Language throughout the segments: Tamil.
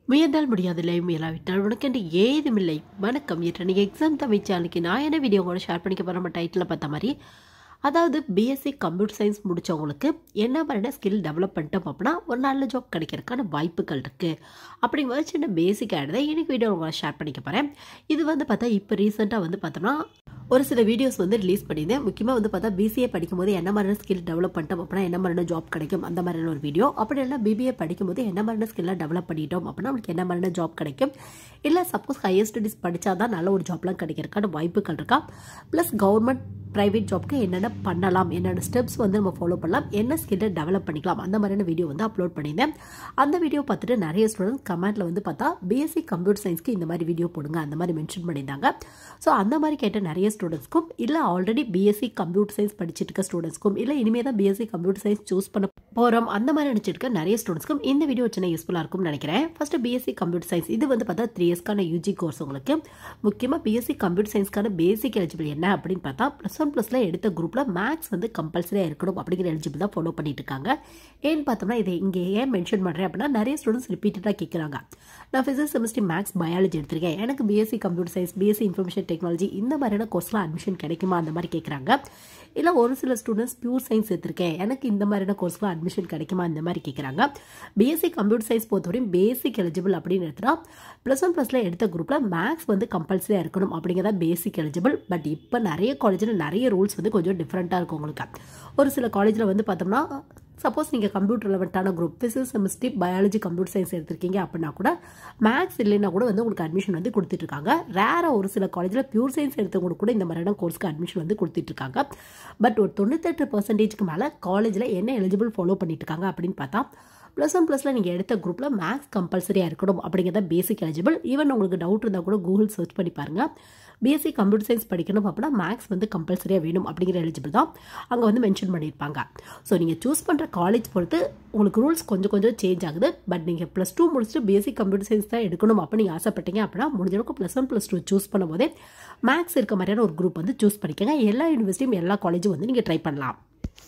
முயன்றால் முடியாதில்லை முயலாவிட்டால் உனக்கென்று ஏதுமில்லை வணக்கம் இன்று நீங்கள் எக்ஸாம் தமிழ் சேனலுக்கு நான் என்ன வீடியோ கூட ஷேர் பண்ணிக்க போகிற நம்ம டைட்டில் பார்த்த மாதிரி அதாவது பிஎஸ்சி கம்ப்யூட்டர் சயின்ஸ் முடித்தவங்களுக்கு என்ன மாதிரியான ஸ்கில் டெவலப் பண்ணிட்டோம் அப்படின்னா ஒரு நல்ல ஜாப் கிடைக்கிறதுக்கான வாய்ப்புகள் இருக்குது அப்படிங்கிற சின்ன பேசிக் ஆகிடுதை இன்னைக்கு வீடியோ உங்களை ஷேர் பண்ணிக்க போகிறேன் இது வந்து பார்த்தா இப்போ ரீசெண்டாக வந்து பார்த்தோம்னா ஒரு சில வீடியோஸ் வந்து ரிலீஸ் பண்ணியிருந்தேன் முக்கியமாக வந்து பார்த்தா பிசிஏ படிக்கும்போது என்ன மாதிரியான ஸ்கில் டெவலப் பண்ணிட்டோம் அப்படின்னா என்ன மாதிரியான ஜாப் கிடைக்கும் அந்த மாதிரியான ஒரு வீடியோ அப்படி இல்லை பிபிஏ படிக்கும்போது என்ன மாதிரியான ஸ்கில்லாம் டெவலப் பண்ணிட்டோம் அப்படின்னா நம்மளுக்கு என்ன மாதிரியான ஜாப் கிடைக்கும் இல்லை சப்போஸ் ஹையர் ஸ்டடிஸ் படித்தா தான் நல்ல ஒரு ஜாப்லாம் கிடைக்கிறதுக்கான வாய்ப்புகள் இருக்கா ப்ளஸ் கவர்மெண்ட் ப்ரைவேட் ஜாப்க்கு என்னென்ன பண்ணலாம் என்னென்ன ஸ்டெப்ஸ் வந்து நம்ம ஃபாலோ பண்ணலாம் என்ன ஸ்கில்லை டெவலப் பண்ணிக்கலாம் அந்த மாதிரியான வீடியோ வந்து அப்லோட் பண்ணியிருந்தேன் அந்த வீடியோ பார்த்துட்டு நிறைய ஸ்டூடெண்ட்ஸ் கமெண்ட்டில் வந்து பார்த்தா பிஎஸ்சி கம்ப்யூட்டர் சயின்ஸ்க்கு இந்த மாதிரி வீடியோ போடுங்க அந்த மாதிரி மென்ஷன் பண்ணியிருந்தாங்க ஸோ அந்த மாதிரி கேட்ட நிறைய ஸ்டூடெண்ட்ஸ்க்கும் இல்லை ஆல்ரெடி பிஎஸ்சி கம்ப்யூட்டர் சயின்ஸ் படிச்சுட்டு இருக்க ஸ்டூடெண்ட்ஸ்க்கும் இல்லை இனிமேல் தான் பிஎஸ்சி கம்ப்யூட்டர் சயின்ஸ் சூஸ் பண்ண போகிறோம் அந்த மாதிரி நினச்சிட்டு இருக்க நிறைய ஸ்டூடெண்ட்ஸ்க்கும் இந்த வீடியோ சின்ன யூஸ்ஃபுல்லாக இருக்கும்னு நினைக்கிறேன் ஃபஸ்ட்டு பிஎஸ்சி கம்ப்யூட்டர் சயின்ஸ் இது வந்து பார்த்தா த்ரீ இயர்ஸ்க்கான யூஜி கோர்ஸ் உங்களுக்கு முக்கியமாக பிஎஸ்சி கம்ப்யூட்டர் சயின்ஸ்க்கான பேசிக் எலிஜிபிள் என்ன அப்படின்னு பார்த்தா ப்ளஸ் ஒன் ப்ளஸில் எடுத்த குரூப்பில் மேக்ஸ் வந்து கம்பல்சரியாக இருக்கணும் அப்படிங்கிற எலிஜிபிள் தான் ஃபாலோ பண்ணிட்டு இருக்காங்க ஏன்னு பார்த்தோம்னா இதை இங்கே ஏன் மென்ஷன் பண்ணுறேன் அப்படின்னா நிறைய ஸ்டூடெண்ட்ஸ் ரிப்பீட்டடாக கேட்குறாங்க நான் ஃபிசிக்ஸ் செமிஸ்ட்ரி மேக்ஸ் பயாலஜி எடுத்திருக்கேன் எனக்கு BSc computer science BSc information technology இந்த மாதிரியான கோர்ஸ்லாம் அட்மிஷன் கிடைக்குமா அந்த மாதிரி கேட்குறாங்க இல்லை ஒரு சில ஸ்டூடெண்ட்ஸ் பியூர் சயின்ஸ் எடுத்திருக்கேன் எனக்கு இந்த மாதிரியான கோர்ஸ்லாம் அட்மிஷன் கிடைக்குமா இந்த மாதிரி கேட்குறாங்க பிஎஸ்சி கம்ப்யூட்டர் சயின்ஸ் பொறுத்தவரையும் பேசிக் எலிஜிபிள் அப்படின்னு எடுத்துனா ப்ளஸ் ஒன் ப்ளஸில் எடுத்த குரூப்பில் மேக்ஸ் வந்து கம்பல்சரியாக இருக்கணும் அப்படிங்கிறத பேசிக் எலிஜிபிள் பட் இப்போ நிறைய காலேஜில் நிறைய ரூல்ஸ் வந்து கொஞ்சம் டிஃப்ரெண்ட்டாக இருக்கும் உங்களுக்கு ஒரு சில காலேஜில் வந்து பார்த்தோம்னா சப்போஸ் நீங்கள் கம்ப்யூட்டர் ரெலவெண்ட்டான group physics chemistry biology computer science எடுத்திருக்கீங்க அப்படின்னா கூட மேக்ஸ் இல்லைன்னா கூட வந்து உங்களுக்கு அட்மிஷன் வந்து கொடுத்துட்ருக்காங்க ரேராக ஒரு சில காலேஜில் பியூர் சயின்ஸ் எடுத்தவங்களுக்கு கூட இந்த மாதிரியான கோர்ஸ்க்கு அட்மிஷன் வந்து கொடுத்துட்ருக்காங்க பட் ஒரு தொண்ணூத்தெட்டு பர்சன்டேஜ்க்கு மேலே காலேஜில் என்ன எலிஜிபிள் ஃபாலோ பண்ணிட்டு இருக்காங்க அப்படின்னு பார்த்தா ப்ளஸ் ஒன் ப்ளஸில் நீங்கள் எடுத்த குரூப்பில் மேக்ஸ் கம்பல்சரியாக இருக்கணும் அப்படிங்கிறத பேசிக் எலிஜிபிள் ஈவன் உங்களுக்கு டவுட் இருந்தால் கூட கூகுள் சர்ச் பண்ணி பாருங்கள் பிஎஸ்சி கம்ப்யூட்டர் சயின்ஸ் படிக்கணும் அப்படின்னா மேக்ஸ் வந்து கம்பல்சரியாக வேணும் அப்படிங்கிற எலிஜிபிள் தான் அங்கே வந்து மென்ஷன் பண்ணியிருப்பாங்க ஸோ நீங்கள் சூஸ் பண்ணுற காலேஜ் பொறுத்து உங்களுக்கு ரூல்ஸ் கொஞ்சம் கொஞ்சம் சேஞ்ச் ஆகுது பட் நீங்கள் ப்ளஸ் டூ முடிச்சுட்டு பிஎஸ்சி கம்ப்யூட்டர் சயின்ஸ் தான் எடுக்கணும் அப்போ நீங்கள் ஆசைப்பட்டீங்க அப்படின்னா முடிஞ்ச அளவுக்கு plus one plus two choose பண்ணும்போதே மேக்ஸ் இருக்க மாதிரியான ஒரு குரூப் வந்து சூஸ் பண்ணிக்கோங்க எல்லா யூனிவர்சிட்டியும் எல்லா காலேஜும் வந்து நீங்கள் ட்ரை பண்ணலாம்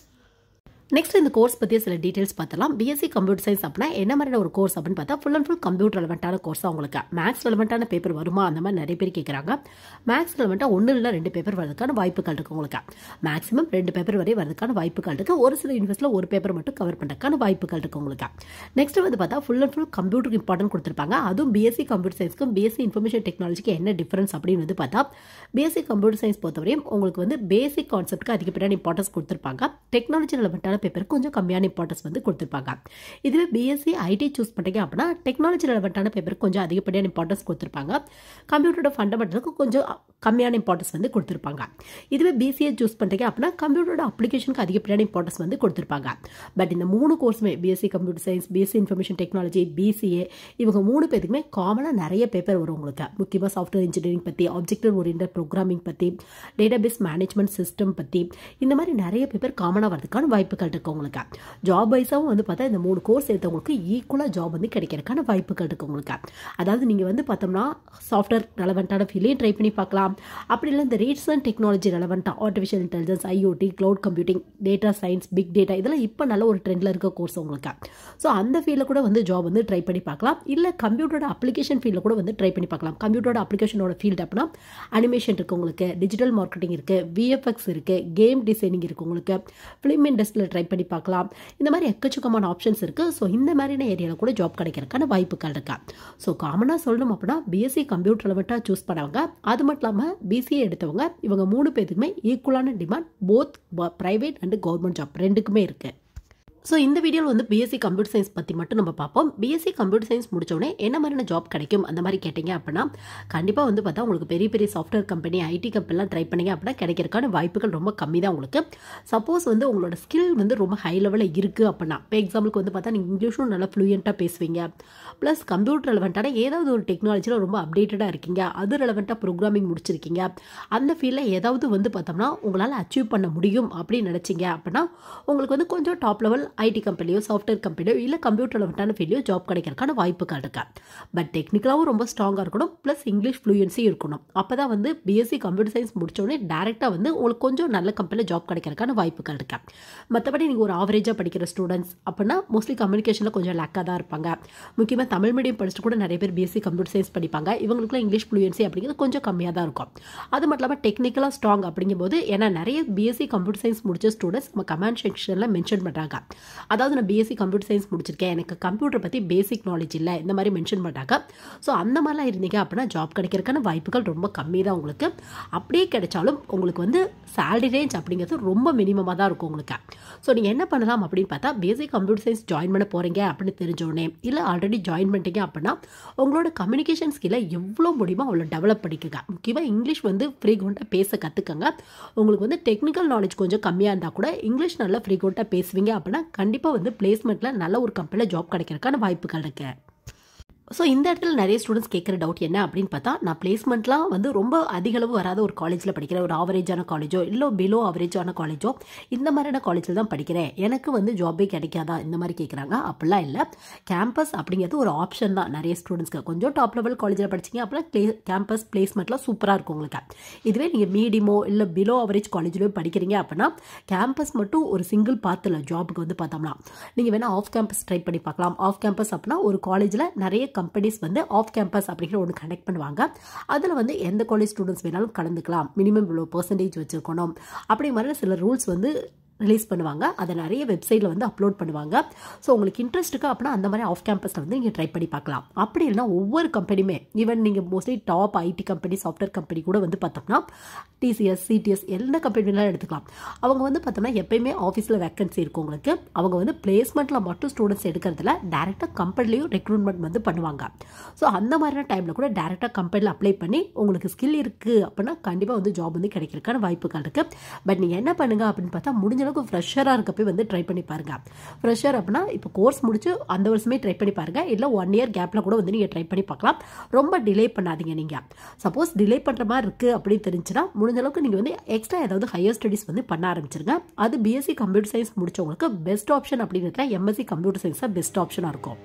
நெக்ஸ்ட் இந்த கோர்ஸ் பற்றி சில டீட்டெயில்ஸ் பார்த்தலாம் பிஎஸ்சி கம்ப்யூட்டர் சயின்ஸ் அப்படின்னா என்ன மாதிரியான ஒரு கோர்ஸ் அப்படின்னு பார்த்தா ஃபுல் அண்ட் ஃபுல் கம்ப்யூட்டர் ரெலவெண்ட்டான கோர்ஸ் உங்களுக்கு மேக்ஸ் ரெலவெண்ட்டான பேப்பர் வருமா அந்த மாதிரி நிறைய பேர் கேட்குறாங்க மேக்ஸ் ரெலவெண்ட்டாக ஒன்று இல்லை ரெண்டு பேப்பர் வரதுக்கான வாய்ப்புகள் இருக்குது உங்களுக்கு மேக்ஸிமம் ரெண்டு பேப்பர் வரை வரதுக்கான வாய்ப்புகள் இருக்குது ஒரு சில யூனிவர்சிட்டியில் ஒரு பேப்பர் மட்டும் கவர் பண்ணுறதுக்கான வாய்ப்புகள் இருக்குது உங்களுக்கு நெக்ஸ்ட் வந்து பார்த்தா ஃபுல் அண்ட் ஃபுல் கம்ப்யூட்டருக்கு இம்பார்ட்டன்ட் கொடுத்துருப்பாங்க அதுவும் பிஎஸ்சி கம்ப்யூட்டர் சயின்ஸ்க்கும் பிஎஸ்சி இன்ஃபர்மேஷன் டெக்னாலஜிக்கு என்ன டிஃபரன்ஸ் அப்படின்னு வந்து பார்த்தா பிஎஸ்சி கம்ப்யூட்டர் சயின்ஸ் பொறுத்தவரையும் உங்களுக்கு வந்து பேசிக் கான்செப்ட்க்கு அதிகப்படியான இம்பார்ட்டன்ஸ் கொடுத்துருப்பாங்க டெக்னாலஜி ரெலவெண்ட்டான பேப்பர் கொஞ்சம் கம்மியான இம்பார்ட்டன்ஸ் வந்து கொடுத்துருப்பாங்க இதுவே பிஎஸ்சி ஐடி சூஸ் பண்ணுறீங்க அப்படின்னா டெக்னாலஜி ரெலவெண்ட்டான பேப்பர் கொஞ்சம் அதிகப்படியான இம்பார்ட்டன்ஸ் கொடுத்துருப்பாங்க கம்ப்யூட்டரோட ஃபண்டமெண்டலுக்கு கொஞ்சம் கம்மியான இம்பார்ட்டன்ஸ் வந்து கொடுத்துருப்பாங்க இதுவே பிசிஏ சூஸ் பண்ணுறீங்க அப்படின்னா கம்ப்யூட்டரோட அப்ளிகேஷனுக்கு அதிகப்படியான இம்பார்ட்டன்ஸ் வந்து கொடுத்துருப்பாங்க பட் இந்த மூணு கோர்ஸுமே BSc computer science BSc information technology BCA இவங்க மூணு பேருக்குமே காமனாக நிறைய பேப்பர் வரும் உங்களுக்கு முக்கியமாக சாஃப்ட்வேர் இன்ஜினியரிங் பற்றி ஆப்ஜெக்டிவ் ஓரியன்ட் ப்ரோக்ராமிங் பற்றி டேட்டாபேஸ் மேனேஜ்மெண்ட் சிஸ்டம் பற்றி இந்த மாதிரி நிறைய பேப்பர் காமனாக வரதுக்கான வாய்ப்புகள் இருக்குது உங்களுக்கு ஜாப் வைஸாகவும் வந்து பார்த்தா இந்த மூணு கோர்ஸ் எடுத்தவங்களுக்கு ஈக்குவலாக ஜாப் வந்து கிடைக்கிறதுக்கான வாய்ப்புகள் இருக்குது உங்களுக்கு அதாவது நீங்கள் வந்து பார்த்தோம்னா சாஃப்ட்வேர் ரெலவெண்ட்டான ஃபீல்டையும் ட்ரை பண்ணி பார்க்கலாம் அப்படி இல்லை இந்த ரீசன்ட் டெக்னாலஜி ரெலவெண்ட்டாக artificial intelligence IoT cloud computing data science big data இதெல்லாம் இப்போ நல்ல ஒரு ட்ரெண்டில் இருக்க கோர்ஸ் உங்களுக்கு ஸோ அந்த ஃபீல்டில் கூட வந்து ஜாப் வந்து ட்ரை பண்ணி பார்க்கலாம் இல்லை கம்ப்யூட்டரோட அப்ளிகேஷன் ஃபீல்டில் கூட வந்து ட்ரை பண்ணி பார்க்கலாம் கம்ப்யூட்டரோட அப்ளிகேஷனோட ஃபீல்டு அப்படின்னா அனிமேஷன் இருக்குது உங்களுக்கு டிஜிட்டல் மார்க்கெட்டிங் இருக்குது விஎஃப்எக்ஸ் இருக்குது கேம் டிசைனிங் இருக்குது உங்களுக்கு ஃபிலிம் இண்டஸ்ட்ரியில் ட்ரை பண்ணி பார்க்கலாம் இந்த மாதிரி எக்கச்சக்கமான ஆப்ஷன்ஸ் இருக்குது ஸோ இந்த மாதிரியான ஏரியாவில் கூட ஜாப் கிடைக்கிறதுக்கான வாய்ப்புகள் இருக்கா ஸோ காமனாக சொல்லணும் அப்படின்னா பிஎஸ்சி கம்ப்யூட்டர் ரெலவெண்ட்டாக சூஸ் பண்ணவங்க அது மட்டும் இல்லாமல் பிசிஏ எடுத்தவங்க இவங்க மூணு பேருக்குமே ஈக்குவலான demand both private and government job ரெண்டுக்குமே இருக்குது ஸோ இந்த வீடியோவில் வந்து பிஎஸ்சி கம்ப்யூட்டர் சயின்ஸ் பற்றி மட்டும் நம்ம பார்ப்போம் பிஎஸ்சி கம்ப்யூட்டர் சயின்ஸ் முடிச்சோடனே என்ன மாதிரியான ஜாப் கிடைக்கும் அந்த மாதிரி கேட்டிங்க அப்படின்னா கண்டிப்பாக வந்து பார்த்தா உங்களுக்கு பெரிய பெரிய சாஃப்ட்வேர் கம்பெனி ஐடி கம்பெனிலாம் ட்ரை பண்ணிங்க அப்படின்னா கிடைக்கிறதுக்கான வாய்ப்புகள் ரொம்ப கம்மி தான் உங்களுக்கு சப்போஸ் வந்து உங்களோட ஸ்கில் வந்து ரொம்ப ஹை லெவலில் இருக்குது அப்படின்னா இப்போ எக்ஸாம்பிளுக்கு வந்து பார்த்தா நீங்கள் இங்கிலீஷும் நல்லா ஃப்ளூயண்ட்டாக பேசுவீங்க ப்ளஸ் கம்ப்யூட்டர் ரெலவெண்ட்டான ஏதாவது ஒரு டெக்னாலஜியில் ரொம்ப அப்டேட்டடாக இருக்கீங்க அது ரெலவெண்ட்டாக ப்ரோக்ராமிங் முடிச்சிருக்கீங்க அந்த ஃபீல்டில் ஏதாவது வந்து பார்த்தோம்னா உங்களால் அச்சீவ் பண்ண முடியும் அப்படின்னு நினச்சிங்க அப்படின்னா உங்களுக்கு வந்து கொஞ்சம் டாப் லெவல் ஐடி கம்பெனியோ சாஃப்ட்வேர் கம்பெனியோ இல்லை கம்ப்யூட்டர் லெவன்ட்டான ஃபீல்டையோ ஜாப் கிடைக்கிறதுக்கான வாய்ப்புகள் இருக்கு பட் டெக்னிக்கலாகவும் ரொம்ப ஸ்ட்ராங்காக இருக்கணும் ப்ளஸ் இங்கிலீஷ் ஃப்ளூயன்சி இருக்கணும் அப்போ தான் வந்து பிஎஸ்சி கம்ப்யூட்டர் சயின்ஸ் முடிச்சோடனே டேரெக்டாக வந்து உங்களுக்கு கொஞ்சம் நல்ல கம்பெனியில் ஜாப் கிடைக்கிறதுக்கான வாய்ப்புகள் இருக்கு மற்றபடி நீங்கள் ஒரு ஆவரேஜாக படிக்கிற ஸ்டூடெண்ட்ஸ் அப்படின்னா மோஸ்ட்லி கம்யூனிகேஷனில் கொஞ்சம் லேக்காக தான் இருப்பாங்க முக்கியமாக தமிழ் மீடியம் படிச்சுட்டு கூட நிறைய பேர் பிஎஸ்சி கம்ப்யூட்டர் சயின்ஸ் படிப்பாங்க இவங்களுக்குலாம் இங்கிலீஷ் ஃப்ளூயன்சி அப்படிங்கிறது கொஞ்சம் கம்மியாக தான் இருக்கும் அது மட்டும் இல்லாமல் டெக்னிக்கலாக ஸ்ட்ராங் அப்படிங்கும்போது ஏன்னா நிறைய பிஎஸ்சி கம்ப்யூட்டர் சயின்ஸ் முடிச்ச ஸ்டூடெண்ட்ஸ் நம்ம கமெண்ட் செக்ஷனில் மென்ஷன் பண்ணுறாங்க அதாவது நான் பிஎஸ்சி கம்ப்யூட்டர் சயின்ஸ் முடிச்சிருக்கேன் எனக்கு கம்ப்யூட்டர் பற்றி பேசிக் நாலேஜ் இல்லை இந்த மாதிரி மென்ஷன் பண்ணுறாங்க ஸோ அந்த மாதிரிலாம் இருந்தீங்க அப்படின்னா ஜாப் கிடைக்கிறதுக்கான வாய்ப்புகள் ரொம்ப கம்மி தான் உங்களுக்கு அப்படியே கிடைச்சாலும் உங்களுக்கு வந்து சேலரி ரேஞ்ச் அப்படிங்கிறது ரொம்ப மினிமமாக தான் இருக்கும் உங்களுக்கு ஸோ நீங்கள் என்ன பண்ணலாம் அப்படின்னு பார்த்தா பேசிக் கம்ப்யூட்டர் சயின்ஸ் ஜாயின் பண்ண போகிறீங்க அப்படின்னு தெரிஞ்சோடனே இல்லை ஆல்ரெடி ஜாயின் பண்ணிட்டீங்க அப்படின்னா உங்களோட கம்யூனிகேஷன் ஸ்கில்லை எவ்வளோ முடியுமோ அவ்வளோ டெவலப் பண்ணிக்கோங்க முக்கியமாக இங்கிலீஷ் வந்து ஃப்ரீக்வெண்ட்டாக பேச கற்றுக்கங்க உங்களுக்கு வந்து டெக்னிக்கல் நாலேஜ் கொஞ்சம் கம்மியாக இருந்தால் கூட இங்கிலீஷ் நல்லா ஃப்ரீக்வெண்ட்டாக பேசுவீங்க அப்படின்னா கண்டிப்பாக வந்து பிளேஸ்மெண்ட்டில் நல்ல ஒரு கம்பெனியில் ஜாப் கிடைக்கிறதுக்கான வாய்ப்புகள் இருக்குது ஸோ இந்த இடத்துல நிறைய ஸ்டூடெண்ட்ஸ் கேட்குற டவுட் என்ன அப்படின்னு பார்த்தா நான் பிளேஸ்மெண்ட்லாம் வந்து ரொம்ப அதிக அளவு வராத ஒரு காலேஜில் படிக்கிறேன் ஒரு ஆவரேஜான காலேஜோ இல்லை பிலோ ஆவரேஜான காலேஜோ இந்த மாதிரியான காலேஜில் தான் படிக்கிறேன் எனக்கு வந்து ஜாபே கிடைக்காதா இந்த மாதிரி கேட்குறாங்க அப்படிலாம் இல்லை கேம்பஸ் அப்படிங்கிறது ஒரு ஆப்ஷன் தான் நிறைய ஸ்டூடெண்ட்ஸ்க்கு கொஞ்சம் டாப் லெவல் காலேஜில் படிச்சிங்க அப்படின்னா ப்ளே கேம்பஸ் பிளேஸ்மெண்ட்லாம் சூப்பராக இருக்கும் உங்களுக்கு இதுவே நீங்கள் மீடியமோ இல்லை பிலோ ஆவரேஜ் காலேஜ்லேயோ படிக்கிறீங்க அப்படின்னா கேம்பஸ் மட்டும் ஒரு சிங்கிள் பாத்தில் ஜாபுக்கு வந்து பார்த்தோம்னா நீங்கள் வேணால் ஆஃப் கேம்பஸ் ட்ரை பண்ணி பார்க்கலாம் ஆஃப் கேம்பஸ் அப்படின்னா ஒரு காலேஜில் நிறைய கம்பெனிஸ் வந்து ஆஃப் கேம்பஸ் அப்படிங்கிற ஒன்று கனெக்ட் பண்ணுவாங்க அதில் வந்து எந்த காலேஜ் ஸ்டூடெண்ட்ஸ் வேணாலும் கலந்துக்கலாம் மினிமம் இவ்வளோ பர்சன்டேஜ் வச்சுருக்கணும் அப்படி மாதிரி சில ரூல்ஸ் வந்து ரிலீஸ் பண்ணுவாங்க அதை நிறைய வெப்சைட்டில் வந்து அப்லோட் பண்ணுவாங்க ஸோ உங்களுக்கு இன்ட்ரெஸ்ட் இருக்கு அப்படின்னா அந்த மாதிரி ஆஃப் கேம்பஸில் வந்து நீங்கள் ட்ரை பண்ணி பார்க்கலாம் அப்படி இல்லைனா ஒவ்வொரு கம்பெனியுமே ஈவன் நீங்கள் mostly top IT company software company கூட வந்து பார்த்தோம்னா டிசிஎஸ் சிடிஎஸ் எந்த கம்பெனிலாம் எடுத்துக்கலாம் அவங்க வந்து பார்த்தோம்னா எப்பயுமே ஆஃபீஸில் வேக்கன்சி இருக்கும் உங்களுக்கு அவங்க வந்து பிளேஸ்மெண்ட்டில் மட்டும் ஸ்டூடெண்ட்ஸ் எடுக்கிறதுல டேரெக்டாக கம்பெனிலையும் ரெக்ரூட்மெண்ட் வந்து பண்ணுவாங்க ஸோ அந்த மாதிரியான டைமில் கூட டேரெக்டாக கம்பெனியில் அப்ளை பண்ணி உங்களுக்கு ஸ்கில் இருக்குது அப்படின்னா கண்டிப்பாக வந்து ஜாப் வந்து கிடைக்கிறதுக்கான வாய்ப்புகள் இருக்குது பட் நீங்கள் என்ன பண்ணுங்க அப்படின்னு பார்த்தா முடிஞ்ச அளவுக்கு ஃப்ரெஷராக இருக்கப்போ வந்து ட்ரை பண்ணி பாருங்க ஃப்ரெஷர் அப்படின்னா இப்போ கோர்ஸ் முடிச்சு அந்த வருஷமே ட்ரை பண்ணி பாருங்க இல்லை ஒன் இயர் கேப்பில் கூட வந்து நீங்கள் ட்ரை பண்ணி பார்க்கலாம் ரொம்ப டிலே பண்ணாதீங்க நீங்கள் சப்போஸ் டிலே பண்ணுற மாதிரி இருக்குது அப்படின்னு தெரிஞ்சுன்னா முடிஞ்ச அளவுக்கு நீங்கள் வந்து எக்ஸ்ட்ரா ஏதாவது ஹையர் ஸ்டடிஸ் வந்து பண்ண ஆரம்பிச்சிருங்க அது பிஎஸ்சி கம்ப்யூட்டர் சயின்ஸ் முடிச்சவங்களுக்கு பெஸ்ட் ஆப்ஷன் அப்படிங்கிறதுல எம்எஸ்சி கம்ப்யூட்டர் சயின்ஸ் தான் பெஸ்ட் ஆப்ஷனாக இருக்கும்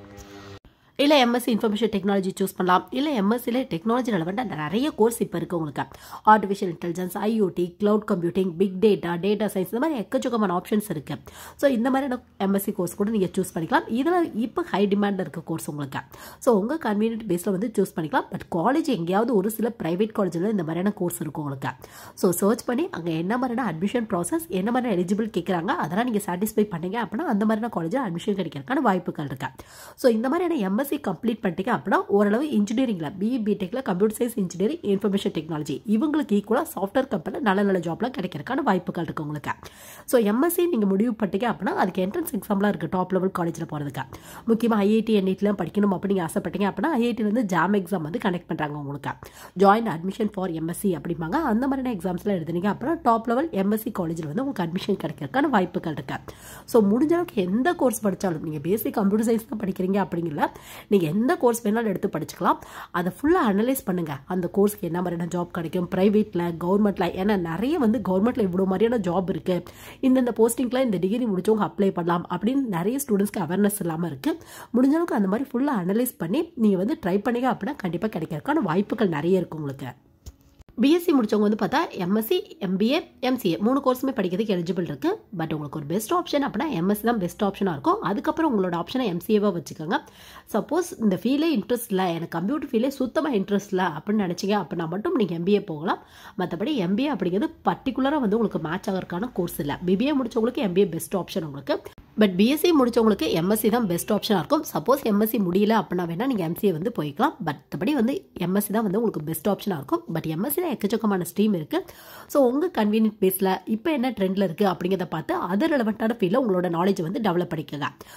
இல்லை எம்எஸ்சி இன்ஃபர்மேஷன் டெக்னாலஜி சூஸ் பண்ணலாம் இல்லை எம்எஸ்சியில் டெக்னாலஜி ரெலவெண்ட்டாக நிறைய கோர்ஸ் இப்போ இருக்குது உங்களுக்கு artificial intelligence IoT cloud computing big data data science இந்த மாதிரி எக்கச்சக்கமான ஆப்ஷன்ஸ் இருக்குது ஸோ இந்த மாதிரியான எம்எஸ்சி கோர்ஸ் கூட நீங்கள் சூஸ் பண்ணிக்கலாம் இதில் இப்போ ஹை டிமாண்டில் இருக்க கோர்ஸ் உங்களுக்கு ஸோ உங்கள் கன்வீனியன்ட் பேஸில் வந்து சூஸ் பண்ணிக்கலாம் பட் காலேஜ் எங்கேயாவது ஒரு சில ப்ரைவேட் காலேஜில் இந்த மாதிரியான கோர்ஸ் இருக்கும் உங்களுக்கு ஸோ சர்ச் பண்ணி அங்கே என்ன மாதிரியான அட்மிஷன் ப்ராசஸ் என்ன மாதிரியான எலிஜிபிள் கேட்குறாங்க அதெல்லாம் நீங்கள் சாட்டிஸ்ஃபை பண்ணீங்க அப்படின்னா அந்த மாதிரியான காலேஜில் அட்மிஷன் கிடைக்கிறதுக்கான வாய்ப்புகள் இருக்கு ஸோ இந்த மாதிரியான எம்எஸ் எம்எஸ்சி கம்ப்ளீட் பண்ணிட்டீங்க அப்படின்னா ஓரளவு இன்ஜினியரிங்கில் பிஇ பிடெக்கில் computer science engineering information technology இவங்களுக்கு ஈக்குவலாக சாஃப்ட்வேர் கம்பெனியில் நல்ல நல்ல ஜாப்லாம் கிடைக்கிறதுக்கான வாய்ப்புகள் இருக்குது உங்களுக்கு ஸோ எம்எஸ்சி நீங்கள் முடிவு பண்ணிட்டீங்க அப்படின்னா அதுக்கு என்ட்ரன்ஸ் எக்ஸாம்லாம் இருக்குது டாப் லெவல் காலேஜில் போகிறதுக்கு முக்கியமாக ஐஐடி என்ஐடிலாம் படிக்கணும் அப்படின்னு நீங்கள் ஆசைப்பட்டீங்க அப்படின்னா ஐஐடியில் வந்து ஜாம் எக்ஸாம் வந்து கனெக்ட் பண்ணுறாங்க உங்களுக்கு ஜாயின் அட்மிஷன் ஃபார் எம்எஸ்சி அப்படிம்பாங்க அந்த மாதிரியான எக்ஸாம்ஸ்லாம் எழுதுனீங்க அப்படின்னா டாப் லெவல் எம்எஸ்சி காலேஜில் வந்து உங்களுக்கு அட்மிஷன் கிடைக்கிறதுக்கான வாய்ப்புகள் இருக்கு ஸோ முடிஞ்ச அளவுக்கு எந்த கோர்ஸ் படித்தாலும் நீங்கள் பேசிக் கம்ப்யூட்டர் சயின்ஸ் தான் படிக்கிறீங்க அப்படிங்கல நீங்கள் எந்த கோர்ஸ் வேணாலும் எடுத்து படிச்சுக்கலாம் அதை ஃபுல்லாக அனலைஸ் பண்ணுங்கள் அந்த கோர்ஸ்க்கு என்ன மாதிரியான ஜாப் கிடைக்கும் ப்ரைவேட்டில் கவர்மெண்ட்டில் ஏன்னா நிறைய வந்து கவர்மெண்ட்டில் இவ்வளோ மாதிரியான ஜாப் இருக்குது இந்தந்த போஸ்டிங்கில் இந்த டிகிரி முடிச்சவங்க அப்ளை பண்ணலாம் அப்படின்னு நிறைய ஸ்டூடெண்ட்ஸ்க்கு அவேர்னஸ் இல்லாமல் இருக்குது முடிஞ்ச அளவுக்கு அந்த மாதிரி ஃபுல்லாக அனலைஸ் பண்ணி நீங்கள் வந்து ட்ரை பண்ணீங்க அப்படின்னா கண்டிப்பாக கிடைக்கிறதுக்கான வாய்ப்புகள் நிறைய இருக்குது உங்களுக்கு பிஎஸ்சி முடிச்சவங்க வந்து பார்த்தா எம்எஸ்சி எம்பிஏ எம்சிஏ மூணு கோர்ஸுமே படிக்கிறதுக்கு எலிஜிபிள் இருக்கு பட் உங்களுக்கு ஒரு பெஸ்ட் ஆப்ஷன் அப்படின்னா எம்எஸ்சி தான் பெஸ்ட் ஆப்ஷனாக இருக்கும் அதுக்கப்புறம் உங்களோட ஆப்ஷனை எம்சிஏவாக வச்சுக்கோங்க சப்போஸ் இந்த ஃபீலே இன்ட்ரெஸ்ட் இல்லை எனக்கு கம்ப்யூட்டர் ஃபீலே சுத்தமாக இன்ட்ரெஸ்ட் இல்லை அப்படின்னு நினச்சிங்க அப்படின்னா மட்டும் நீங்கள் எம்பிஏ போகலாம் மற்றபடி எம்பிஏ அப்படிங்கிறது பர்டிகுலராக வந்து உங்களுக்கு மேட்ச் ஆகிறதுக்கான கோர்ஸ் இல்லை பிபிஏ முடிச்சவங்களுக்கு எம்பிஏ பெஸ்ட் ஆப்ஷன் உங்களுக்கு பட் பிஎஸ்சி முடிச்சவங்களுக்கு எம்எஸ்சி தான் பெஸ்ட் ஆப்ஷனாக இருக்கும் சப்போஸ் எம்எஸ்சி முடியல அப்படின்னா வேணால் நீங்கள் எம்சிஏ வந்து போய்க்கலாம் மற்றபடி வந்து எம்எஸ்சி தான் வந்து உங்களுக்கு பெஸ்ட் ஆப்ஷனாக இருக்கும் பட் எம்எஸ்சியில் எக்கச்சக்கமான ஸ்ட்ரீம் இருக்குது ஸோ உங்கள் கன்வீனியன்ட் பேஸில் இப்போ என்ன ட்ரெண்டில் இருக்குது அப்படிங்கிறத பார்த்து அது ரெலவெண்ட்டான ஃபீல்டில் உங்களோட நாலேஜ் வந்து டெவலப் பண்ணிக்கோங்க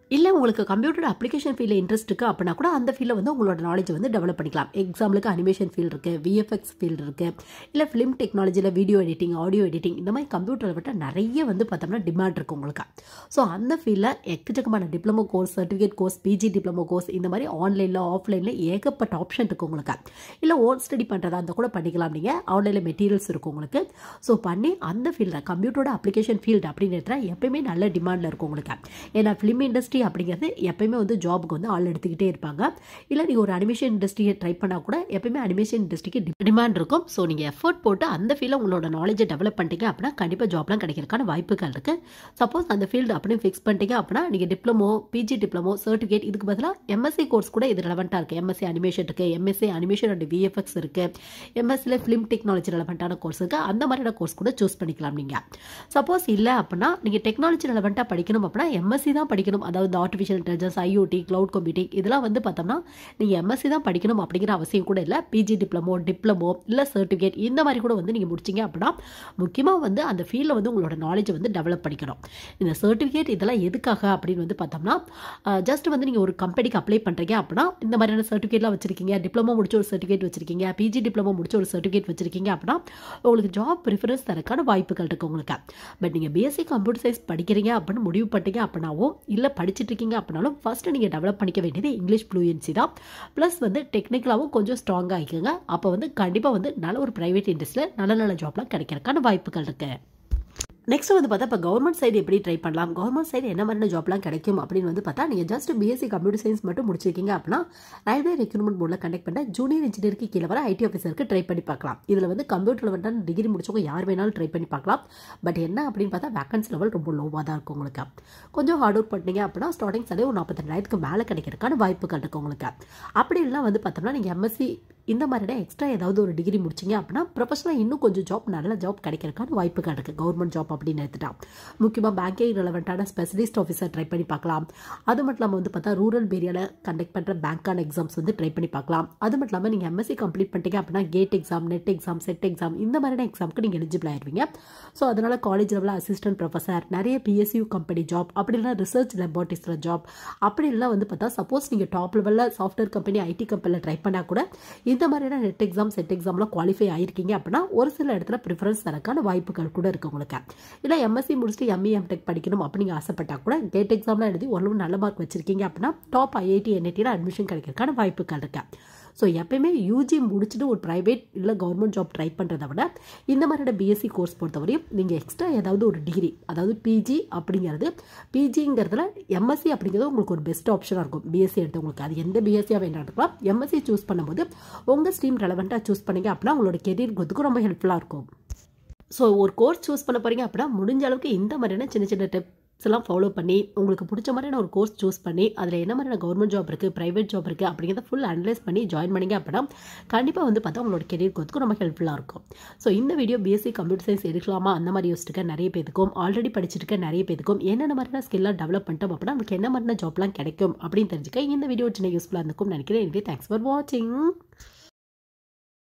இல்லை உங்களுக்கு கம்ப்யூட்டர் அப்ளிகேஷன் ஃபீல்டில் இன்ட்ரெஸ்ட் இருக்குது அப்படின்னா கூட அந்த ஃபீல்டில் வந்து உங்களோட நாலேஜ் வந்து டெவலப் பண்ணிக்கலாம் எக்ஸாம்பிளுக்கு அனிமேஷன் ஃபீல்டு இருக்குது விஎஃப்எக்ஸ் ஃபீல்டு இருக்குது இல்லை ஃபிலிம் டெக்னாலஜியில் வீடியோ எடிட்டிங் ஆடியோ எடிட்டிங் இந்த மாதிரி கம்ப்யூட்டரை விட்ட நிறைய வந்து பார்த்தோம்னா டிமாண்ட் இருக்குது உங்களுக்கு ஸோ அந்த ஃபீல்டில் எக்கச்சக்கமான diploma course certificate course PG diploma course இந்த மாதிரி ஆன்லைனில் ஆஃப்லைனில் ஏகப்பட்ட ஆப்ஷன் இருக்குது உங்களுக்கு இல்லை ஓன் ஸ்டடி பண்ணுறதா இருந்தால் கூட பண்ணிக்கலாம் நீங்கள் ஆன்லைனில் மெட்டீரியல்ஸ் இருக்கும் உங்களுக்கு ஸோ பண்ணி அந்த ஃபீல்டில் கம்ப்யூட்டரோட அப்ளிகேஷன் ஃபீல்டு அப்படின்னு எப்பயுமே நல்ல டிமாண்டில் இருக்கும் உங்களுக்கு ஏன்னா ஃபிலிம் இண்டஸ்ட்ரி அப்படிங்கிறது எப்பயுமே வந்து ஜாபுக்கு வந்து ஆள் எடுத்துக்கிட்டே இருப்பாங்க இல்லை நீங்கள் ஒரு அனிமேஷன் இண்டஸ்ட்ரியை ட்ரை பண்ணால் கூட எப்பயுமே அனிமேஷன் இண்டஸ்ட்ரிக்கு டிமாண்ட் இருக்கும் ஸோ நீங்கள் எஃபர்ட் போட்டு அந்த ஃபீல்டில் உங்களோட நாலேஜை டெவலப் பண்ணிட்டீங்க அப்படின்னா கண்டிப்பாக ஜாப்லாம் கிடைக்கிறதுக்கான வாய்ப்புகள் இருக்குது சப்போஸ் அந்த ஃபீல்டு அப்படின்னு ஃபிக்ஸ் பண்ணிட்டீங்க அப்படின்னா நீங்கள் டிப்ளமோ பிஜி டிப்ளமோ சர்டிஃபிகேட் இதுக்கு பதிலாக எம்எஸ்சி கோர்ஸ் கூட இது ரெலவெண்ட்டாக இருக்குது எம்எஸ்சி அனிமேஷன் இருக்குது எம்எஸ்சி அனிமேஷன் அண்ட் விஎஃப்எக்ஸ் இருக்குது எம்எஸ்சியில் ஃபிலிம் டெக்னாலஜி ரெலவெண்ட்டான கோர்ஸ் இருக்குது அந்த மாதிரியான கோர்ஸ் கூட சூஸ் பண்ணிக்கலாம் நீங்கள் சப்போஸ் இல்லை அப்படின்னா நீங்கள் டெக்னாலஜி ரெலவெண்ட்டாக படிக்கணும் அப்படின்னா எம்எஸ்சி தான் படிக்கணும் அதாவது இந்த artificial intelligence IoT cloud computing இதெல்லாம் வந்து பார்த்தோம்னா நீங்கள் எம்எஸ்சி தான் படிக்கணும் அப்படிங்கிற அவசியம் கூட இல்லை பிஜி டிப்ளமோ டிப்ளமோ இல்லை சர்டிஃபிகேட் இந்த மாதிரி கூட வந்து நீங்கள் முடிச்சிங்க அப்படின்னா முக்கியமாக வந்து அந்த ஃபீல்டில் வந்து உங்களோட நாலேஜை வந்து டெவலப் பண்ணிக்கணும் இந்த சர்டிஃபிகேட் இதெல்லாம் எதுக்காக அப்படின்னு வந்து பார்த்தோம்னா ஜஸ்ட் வந்து நீங்கள் ஒரு கம்பெனிக்கு அப்ளை பண்ணுறீங்க அப்படின்னா இந்த மாதிரியான சர்டிஃபிகேட்லாம் வச்சிருக்கீங்க டிப்ளமோ முடிச்ச ஒரு சர்டிஃபிகேட் வச்சிருக்கீங்க பிஜி டிப்ளமோ முடிச்ச ஒரு சர்டிஃபிகேட் வச்சிருக்கீங்க அப்படின்னா உங்களுக்கு ஜாப் ப்ரிஃபரன்ஸ் தரக்கான வாய்ப்புகள் இருக்குது உங்களுக்கு பட் நீங்கள் பிஎஸ்சி கம்ப்யூட்டர் சயின்ஸ் படிக்கிறீங்க அப்படின்னு முடிவு பண்ணிட்டீங்க அப்படின்னாவும் இல்லை படிச்சுட்டு இருக்கீங்க அப்படின்னாலும் ஃபஸ்ட்டு நீங்கள் டெவலப் பண்ணிக்க வேண்டியது இங்கிலீஷ் ஃப்ளூயன்சி தான் ப்ளஸ் வந்து டெக்னிக்கலாகவும் கொஞ்சம் ஸ்ட்ராங்காக ஆகிக்கோங்க அப்போ வந்து கண்டிப்பாக வந்து நல்ல ஒரு ப்ரைவேட் இண்டஸ்ட்ரியில் நல்ல நல்ல ஜாப்லாம் கிடைக்கிறதுக்கான வாய்ப்புகள் இருக்குது நெக்ஸ்ட் வந்து பார்த்தா இப்போ கவர்மெண்ட் சைடு எப்படி ட்ரை பண்ணலாம் கவர்மெண்ட் சைடு என்ன மாதிரியான ஜாப்லாம் கிடைக்கும் அப்படின்னு வந்து பார்த்தா நீங்கள் ஜஸ்ட் பிஎஸ்சி கம்ப்யூட்டர் சயின்ஸ் மட்டும் முடிச்சிருக்கீங்க அப்படின்னா ரயில்வே ரெக்ரூட்மெண்ட் போர்டில் கண்டக்ட் பண்ண ஜூனியர் இன்ஜினியருக்கு கீழே வர ஐடி ஆஃபீஸருக்கு ட்ரை பண்ணி பார்க்கலாம் இதில் வந்து கம்ப்யூட்டரில் வந்து டிகிரி முடிச்சவங்க யார் வேணாலும் ட்ரை பண்ணி பார்க்கலாம் பட் என்ன அப்படின்னு பார்த்தா வேக்கன்சி லெவல் ரொம்ப லோவாக தான் இருக்கும் உங்களுக்கு கொஞ்சம் ஹார்ட் ஒர்க் பண்ணீங்க அப்படின்னா ஸ்டார்டிங் சலே ஒரு நாற்பத்தெண்டாயிரத்துக்கு மேலே கிடைக்கிறதுக்கான வாய்ப்புகள் இருக்குது உங்களுக்கு அப்படி இல்லைனா வந்து பார்த்தோம்னா நீங்கள் எம்எஸ்சி இந்த மாதிரியான எக்ஸ்ட்ரா ஏதாவது ஒரு டிகிரி முடிச்சிங்க அப்படின்னா ப்ரொஃபஷனலாக இன்னும் கொஞ்சம் ஜாப் நல்ல ஜாப் கிடைக்கிறதுக்கான வாய்ப்புகள் இருக்குது கவர்மெண்ட் ஜாப் அப்படின்னு எடுத்துட்டா முக்கியமாக பேங்கிங் ரெலவெண்ட்டான ஸ்பெஷலிஸ்ட் ஆஃபீஸர் ட்ரை பண்ணி பார்க்கலாம் அது மட்டும் இல்லாமல் வந்து பார்த்தா ரூரல் ஏரியாவில் கண்டக்ட் பண்ணுற பேங்க்கான எக்ஸாம்ஸ் வந்து ட்ரை பண்ணி பார்க்கலாம் அது மட்டும் இல்லாமல் நீங்கள் எம்எஸ்சி கம்ப்ளீட் பண்ணிட்டீங்க அப்படின்னா GATE exam NET exam SET exam இந்த மாதிரியான எக்ஸாமுக்கு நீங்கள் எலிஜிபிள் ஆயிருவீங்க ஸோ அதனால் காலேஜ் லெவலில் அசிஸ்டன்ட் ப்ரொஃபஸர் நிறைய பிஎஸ்யூ கம்பெனி ஜாப் அப்படி இல்லைனா ரிசர்ச் லெபார்ட்டிஸில் ஜாப் அப்படி இல்லை வந்து பார்த்தா சப்போஸ் நீங்கள் டாப் லெவலில் சாஃப்ட்வேர் கம்பெனி ஐடி கம்பெனியில் ட்ரை பண்ணால் கூட இந்த மாதிரியான நெட் எக்ஸாம் செட் எக்ஸாம்லாம் குவாலிஃபை ஆயிருக்கீங்க அப்படின்னா ஒரு சில இடத்துல ப்ரிஃபரன்ஸ் தரக்கான வாய்ப்புகள் கூட இருக்குது உங்களுக்கு இல்லை எம்எஸ்சி முடிச்சுட்டு எம்இ எம்டெக் படிக்கணும் அப்படின்னு ஆசைப்பட்டா கூட கேட் எக்ஸாம்லாம் எழுதி ஓரளவு நல்ல மார்க் வச்சிருக்கீங்க அப்படின்னா டாப் ஐஐடி என்ஐடியில் அட்மிஷன் கிடைக்கிறதுக்கான வாய்ப்புகள் இருக்கு ஸோ எப்பயுமே யூஜி முடிச்சுட்டு ஒரு ப்ரைவேட் இல்லை கவர்மெண்ட் ஜாப் ட்ரை பண்ணுறத விட இந்த மாதிரியான பிஎஸ்சி கோர்ஸ் பொறுத்தவரையும் நீங்கள் எக்ஸ்ட்ரா ஏதாவது ஒரு டிகிரி அதாவது பிஜி அப்படிங்கிறது பிஜிங்கிறதுல எம்எஸ்சி அப்படிங்கிறது உங்களுக்கு ஒரு பெஸ்ட் ஆப்ஷனாக இருக்கும் பிஎஸ்சி எடுத்தவங்களுக்கு அது எந்த பிஎஸ்சியாக வேணா இருக்கலாம் எம்எஸ்சி சூஸ் பண்ணும்போது உங்கள் ஸ்ட்ரீம் ரெலவெண்ட்டாக சூஸ் பண்ணீங்க அப்படின்னா உங்களோட கெரியர் growth-க்கு ரொம்ப ஹெல்ப்ஃபுல்லாக இருக்கும் ஸோ ஒரு கோர்ஸ் சூஸ் பண்ண போகிறீங்க அப்படின்னா முடிஞ்ச அளவுக்கு இந்த மாதிரியான சின்ன சின்ன டிப்ஸ் எல்லாம் ஃபாலோ பண்ணி உங்களுக்கு பிடிச்ச மாதிரியான ஒரு கோர்ஸ் சூஸ் பண்ணி அதில் என்ன மாதிரியான கவர்மெண்ட் ஜாப் இருக்குது ப்ரைவேட் ஜாப் இருக்குது அப்படிங்கிறத ஃபுல் அனலைஸ் பண்ணி ஜாயின் பண்ணிங்க அப்படின்னா கண்டிப்பாக வந்து பார்த்தா உங்களோட கெரியர் growth-க்கு ரொம்ப ஹெல்ப்ஃபுல்லாக இருக்கும் ஸோ இந்த வீடியோ பிஎஸ்சி கம்ப்யூட்டர் சயின்ஸ் எடுக்கலாமா அந்த மாதிரி யோசிச்சுக்க நிறைய பேருக்கும் ஆல்ரெடி படிச்சிருக்க நிறைய பேருக்கும் என்னென்ன மாதிரியான ஸ்கில்லாம் டெவலப் பண்ணிட்டோம் அப்படின்னா நமக்கு என்ன மாதிரியான ஜாப்லாம் கிடைக்கும் அப்படின்னு தெரிஞ்சுக்க இந்த வீடியோ சின்ன யூஸ்ஃபுல்லாக இருந்திருக்கும் நினைக்கிறேன் எனவே தேங்க்ஸ் ஃபார் வாட்சிங்